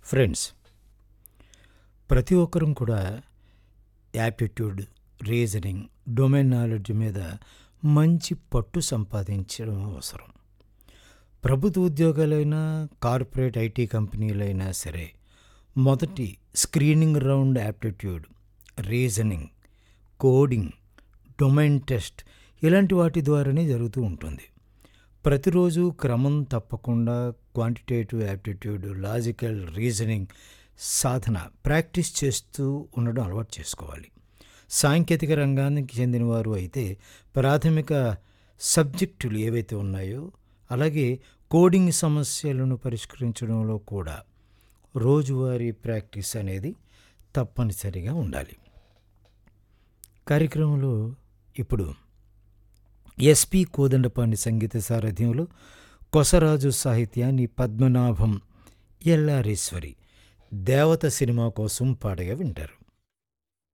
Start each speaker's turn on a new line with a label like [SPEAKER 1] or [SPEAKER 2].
[SPEAKER 1] friends ప్రతి ఒక్కరం కూడా యాప్టిట్యూడ్ రీజనింగ్ డొమైన్ నాలెడ్జ్ మీద మంచి పట్టు సంపాదించడం అవసరం ప్రభుత్వ ఉద్యోగాలైనా కార్పొరేట్ ఐటీ కంపెనీలైనా సరే మొదటి screening round aptitude reasoning coding domain test ఇలాంటి వాటి ద్వారానే జరుగుతూ ఉంటుంది ప్రతిరోజు క్రమం తప్పకుండా క్వాంటిటేటివ్ యాప్టిట్యూడ్ లాజికల్ రీజనింగ్ సాధన ప్రాక్టీస్ చేస్తూ ఉండడం అలవాటు చేసుకోవాలి సాంకేతిక రంగానికి చెందినవారు అయితే ప్రాథమిక సబ్జెక్టులు ఏవైతే ఉన్నాయో అలాగే కోడింగ్ సమస్యలను పరిష్కరించడంలో కూడా రోజువారీ ప్రాక్టీస్ అనేది తప్పనిసరిగా ఉండాలి కార్యక్రమంలో ఇప్పుడు ఎస్పి కోదండపాణి సంగీత సారథ్యంలో కొసరాజు సాహిత్యాన్ని పద్మనాభం ఎల్లారేశ్వరి దేవత సినిమా కోసం పాడగా వింటారు